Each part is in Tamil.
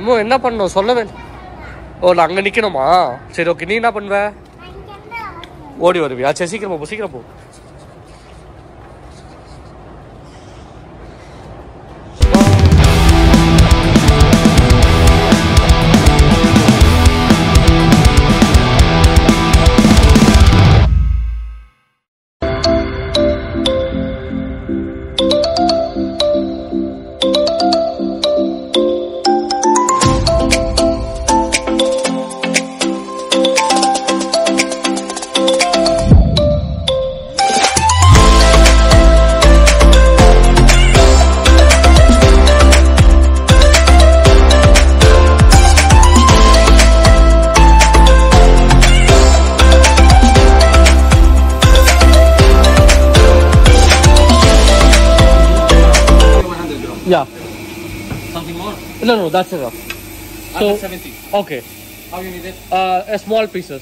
அம்மா என்ன பண்ணணும் சொல்லவே இல்ல. ஓ நான் அங்கே நிற்கணுமா சரி ஓகே நீ என்ன பண்ணுவ ஓடி வருவியா சரி சீக்கிரம் போ சீக்கிரம் போ Yeah. Something more? No, no, that's enough. So, 70. okay. How you need it? Uh, a small pieces.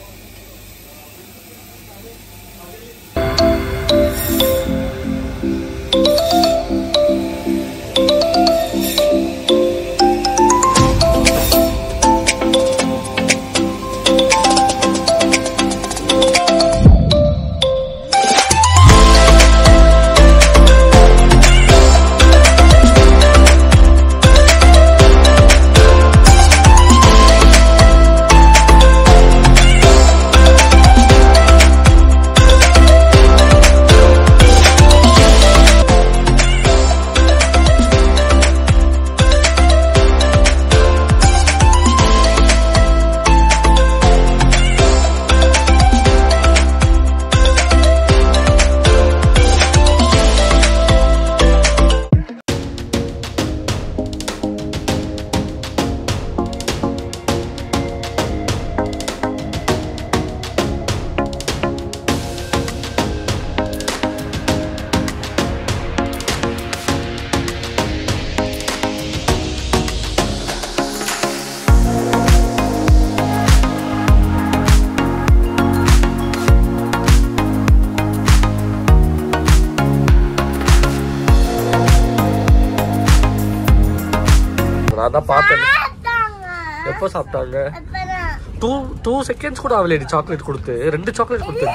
நான் தான் பார்த்தேன் எப்போ சாப்பிட்டாங்க டூ டூ செகண்ட்ஸ் கூட ஆகலையடி சாக்லேட் கொடுத்து ரெண்டு சாக்லேட் கொடுத்து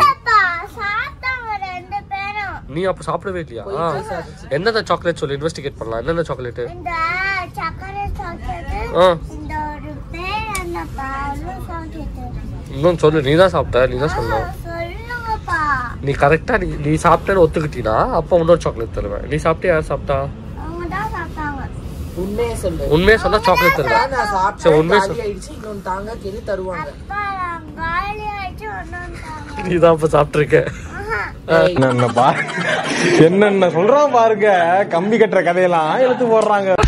நீ அப்ப சாப்பிடவே இல்லையா என்னென்ன சாக்லேட் சொல்லி இன்வெஸ்டிகேட் பண்ணலாம் என்னென்ன சாக்லேட் இந்த சக்கரை சாப்பிட்டது ஆ இந்த ஒரு பேர் அந்த பாலும் சாப்பிட்டது இன்னும் சொல்லு நீ தான் சாப்பிட்ட நீ தான் சொல்லலாம் சொல்லுங்கப்பா நீ கரெக்டா நீ நீ சாப்பிட்டேன்னு ஒத்துக்கிட்டீனா அப்போ இன்னொரு சாக்லேட் தருவேன் நீ சாப்பிட்டு யார் சாப்பிட்டா அவங்க தான் சாப்பிட்டாங்க உண்மையே சொல்லு உண்மையை சொன்னா சாக்லேட் தருவேன் நான் சரி, சாப்பிட்டேன் உண்மையை காலி சொல்லு. ஆயிடுச்சு இன்னொன்னு தாங்க கேள்வி தருவாங்க அப்பா நான் காலி ஆயிடுச்சு ஒன்றும் நீ தான் அப்ப சாப்பிட்டுருக்க என்னென்ன பா என்னென்ன சொல்றான் பாருங்க கம்பி கட்டுற கதையெல்லாம் எடுத்து போடுறாங்க